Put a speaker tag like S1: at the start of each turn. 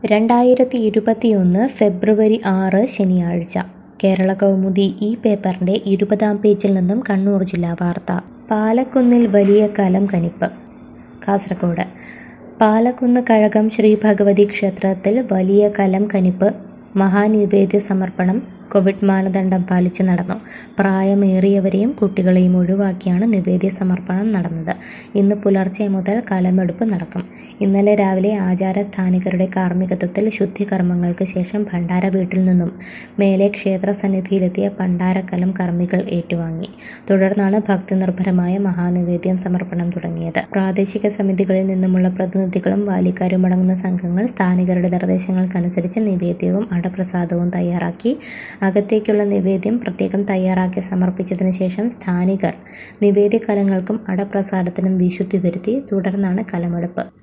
S1: രണ്ടായിരത്തി ഇരുപത്തിയൊന്ന് ഫെബ്രുവരി ആറ് ശനിയാഴ്ച കേരള കൗമുദി ഈ പേപ്പറിൻ്റെ ഇരുപതാം പേജിൽ നിന്നും കണ്ണൂർ ജില്ലാ വാർത്ത പാലക്കുന്നിൽ വലിയ കലം കനിപ്പ് കാസർഗോഡ് പാലക്കുന്ന് കഴകം ശ്രീ ഭഗവതി ക്ഷേത്രത്തിൽ വലിയ കലം കനിപ്പ് മഹാനിവേദ്യ സമർപ്പണം കോവിഡ് മാനദണ്ഡം പാലിച്ച് നടന്നു പ്രായമേറിയവരെയും കുട്ടികളെയും ഒഴിവാക്കിയാണ് നിവേദ്യ സമർപ്പണം നടന്നത് ഇന്ന് പുലർച്ചെ മുതൽ കലമെടുപ്പ് നടക്കും ഇന്നലെ രാവിലെ ആചാരസ്ഥാനികരുടെ കാർമ്മികത്വത്തിൽ ശുദ്ധികർമ്മങ്ങൾക്ക് ശേഷം ഭണ്ഡാര വീട്ടിൽ നിന്നും മേലെ ക്ഷേത്ര സന്നിധിയിലെത്തിയ ഭണ്ഡാരക്കലം കർമ്മികൾ ഏറ്റുവാങ്ങി തുടർന്നാണ് ഭക്തിനിർഭരമായ മഹാനിവേദ്യം സമർപ്പണം തുടങ്ങിയത് പ്രാദേശിക സമിതികളിൽ നിന്നുമുള്ള പ്രതിനിധികളും വാലിക്കാരും അടങ്ങുന്ന സംഘങ്ങൾ സ്ഥാനികരുടെ നിർദ്ദേശങ്ങൾക്കനുസരിച്ച് നിവേദ്യവും അടപ്രസാദവും തയ്യാറാക്കി അകത്തേക്കുള്ള നിവേദ്യം പ്രത്യേകം തയ്യാറാക്കി സമർപ്പിച്ചതിന് ശേഷം സ്ഥാനികർ നിവേദ്യ കലങ്ങൾക്കും അടപ്രസാദത്തിനും വിശുദ്ധി വരുത്തി തുടർന്നാണ് കലമെടുപ്പ്